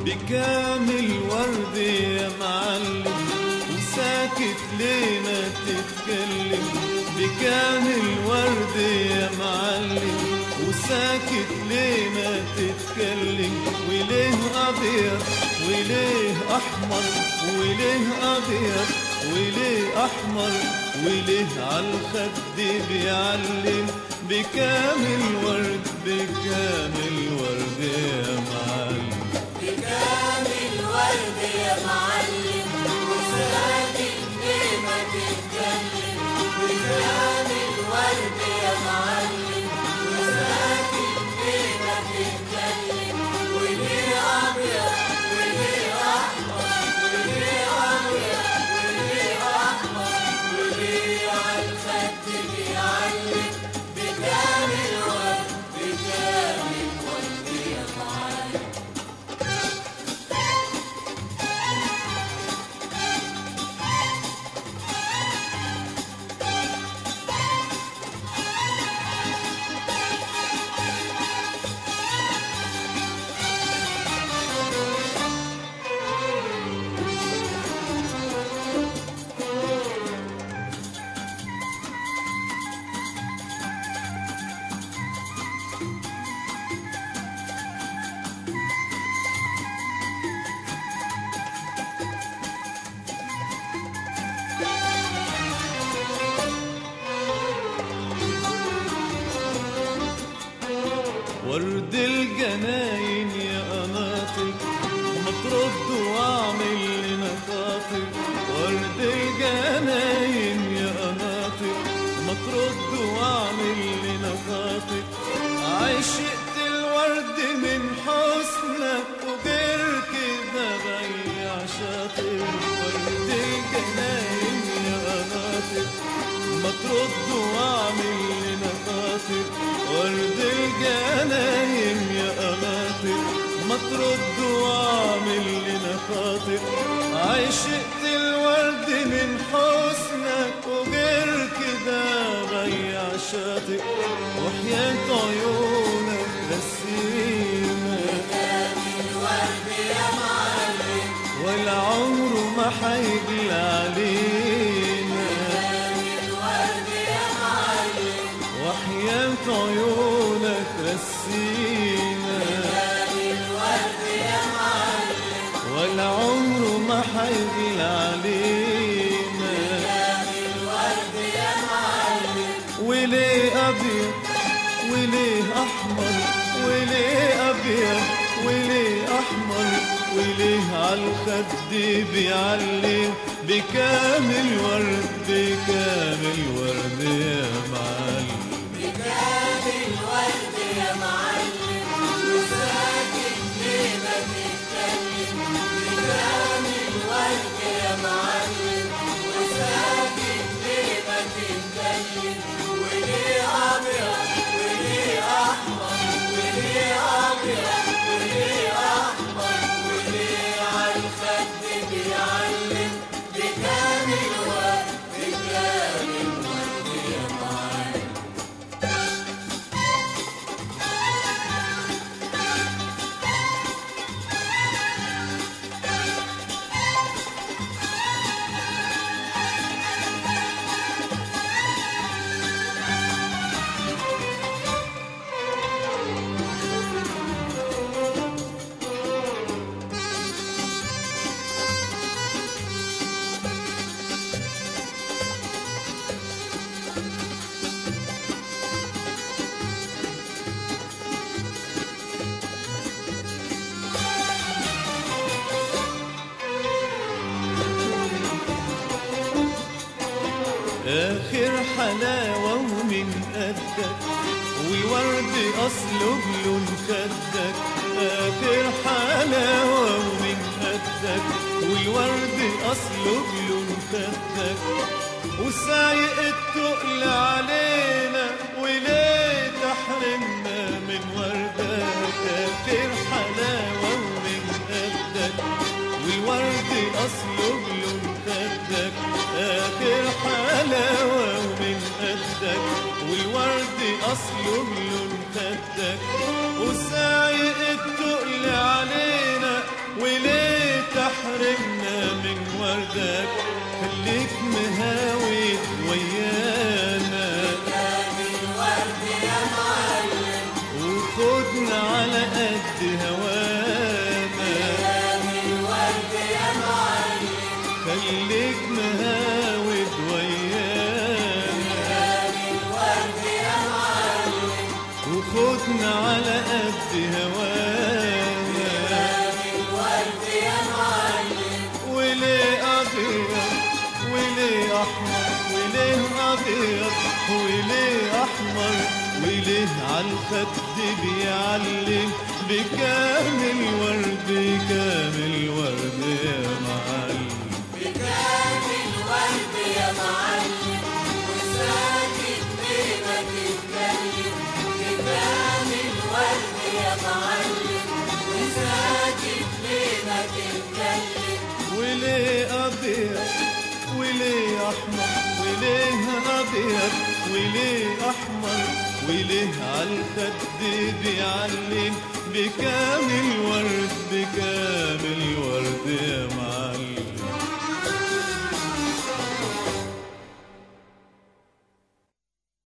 بكامل ورد يا معلم وساكت ليه ما تتكلم بكامل ورد يا معلم وساكت ليه ما تتكلم وليه أبيض وليه أحمر وليه أبيض وليه أحمر وليه عالخد بيعلم بكامل ورد بكامل ورد يا معلم بكامل ورد يا معلم وساكت ليه ما تتكلم بكامل ورد يا معلم وساكت ليه ما تتكلم وليه أبيض وليه أحمر وليه أبيض وليه أحمر وليه عالخد بيعلم بكامل ورد بكامل ورد يا معلم ورد الجناين يا قناطر ما ترد واعمل لنا خاطر ورد الجناين يا قناطر ما ترد واعمل لنا خاطر عشقت الورد من حسنك وغير كده بيع شاطر ورد الجناين يا قناطر ما ترد واعمل لنا خاطر ورد الجناين يا قناطر ما ترد واعمل لنا خاطر عشقت الورد من حسنك وغير كده بيع شاطئ وحياة عيونك رسينا الورد يا معلم والعمر ما حيجي علينا الورد يا معلم وحياة عيونك رسينا الورد يا معلم والعمر ما حيجي علينا الورد يا معلم وليه أبيض وليه أحمر وليه أبيض وليه أحمر وليه عالخد بيعلم بكامل ورد بكامل ورد يا معلم بكامل ورد يا معلم وساكت ليه ما تتكلم بكامل ورد يا معلم وساكت ليه ما تتكلم وليه أبيض وليه أحمر وليه أبيض وليه أحمر وليه عالخد بيعلم بكامل ورد بكامل ورد يا معلم آخر حلاوة ومن قدك والورد أصله بلون خدك آخر حلاوة ومن قدك والورد أصله بلون خدك وسايق التقل علينا وليه تحرمنا من وردك آخر حلاوة ومن قدك والورد أصله بلون خدك آخر حلاوة ومن قدك والورد أصله بلون خدك وسايق التقل علينا عالخد بيعلم بكامل ورد كامل ورد يا معلم بكامل ورد يا معلم وساكت ليه ما تتكلم بكامل ورد يا معلم وساكت ليه ما تتكلم وليه أبيض وليه أحمر وليه أبيض وليه أحمر وليه عالخد بيعلم بكامل ورد بكامل